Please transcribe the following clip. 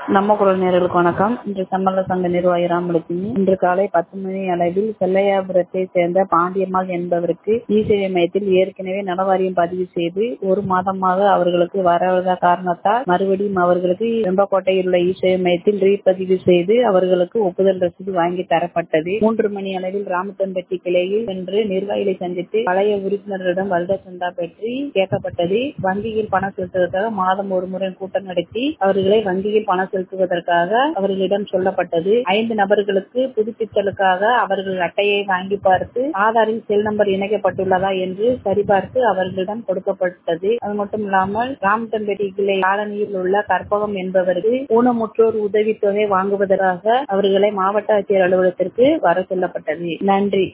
நம்ம குரல் நேர்களுக்கு வணக்கம் இன்று சம்மல்ல சங்க நிர்வாகி ராமலட்சுமி இன்று காலை பத்து மணி அளவில் செல்லையாபுரத்தை சேர்ந்த பாண்டியம்மாள் என்பவருக்கு இ சேவை மையத்தில் ஏற்கனவே நலவாரியம் பதிவு செய்து ஒரு மாதமாக அவர்களுக்கு வராத காரணத்தால் மறுபடியும் அவர்களுக்கு வெம்பக்கோட்டையில் உள்ள இ சேவை மையத்தில் ரீபதிவு செய்து அவர்களுக்கு ஒப்புதல் ரசீது வாங்கி தரப்பட்டது மூன்று மணி அளவில் ராமத்தம்பட்டி கிளையில் சென்று நிர்வாகிகளை சந்தித்து பழைய உறுப்பினர்களிடம் வருட சந்தா பற்றி கேட்கப்பட்டது வங்கியில் பணம் செலுத்துவதற்காக மாதம் ஒரு முறை கூட்டம் நடத்தி அவர்களை வங்கியில் பணம் செலுத்துவதற்காக அவர்களிடம் சொல்லப்பட்டது ஐந்து நபர்களுக்கு புதுப்பித்தலுக்காக அவர்கள் அட்டையை வாங்கி பார்த்து ஆதாரில் செல் நம்பர் இணைக்கப்பட்டுள்ளதா என்று சரிபார்த்து அவர்களிடம் கொடுக்கப்பட்டது அது மட்டும் இல்லாமல் ராமத்தம்பேட்டை கிளை காலனியில் உள்ள கற்பகம் என்பவருக்கு ஊனமுற்றோர் உதவித்தொகை வாங்குவதற்காக அவர்களை மாவட்ட ஆட்சியர் அலுவலகத்திற்கு வர சொல்லப்பட்டது நன்றி